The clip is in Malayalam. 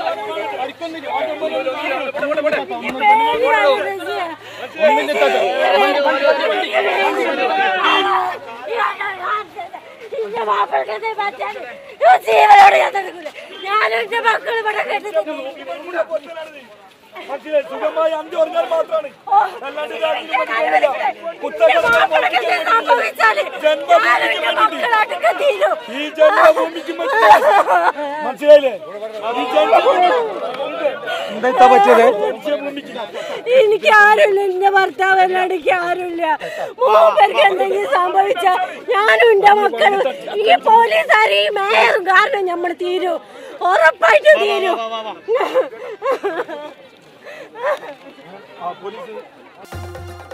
ജീവനോട് ഞാൻ തടുക്കൂല ഞാനും എന്റെ മക്കളും ഇവിടെ കേട്ടത് മനസ്സിലായി സുഖമായി അഞ്ചു പറഞ്ഞാൽ മാത്രമാണ് അല്ലാണ്ട് രാത്രി പഠിക്കുന്നില്ല. പുസ്തകം സംഭവിച്ചാല് ഞാനും എന്റെ മക്കളാട്ടൊക്കെ തീരും ഈ ജന്മഭൂമിക്ക് മനസ്സിലായി മനസ്സിലായില്ലേ ഈ ജന്മഭൂമിക്ക് എന്താ പറ്റിയത് ജന്മഭൂമിക്ക് എനിക്ക് ആരുമില്ല എന്റെ ഭർത്താവല്ലാണ്ട് എനിക്ക് ആരുമില്ല മൂപ്പർക്ക് എന്തെങ്കിലും സംഭവിച്ച ഞാനും എന്റെ മക്കളും ഈ പോലീസുകാർ ഈ മേയറും കാരണം നമ്മൾ തീരും ഉറപ്പായിട്ടും തീരും ആ പോലീസ്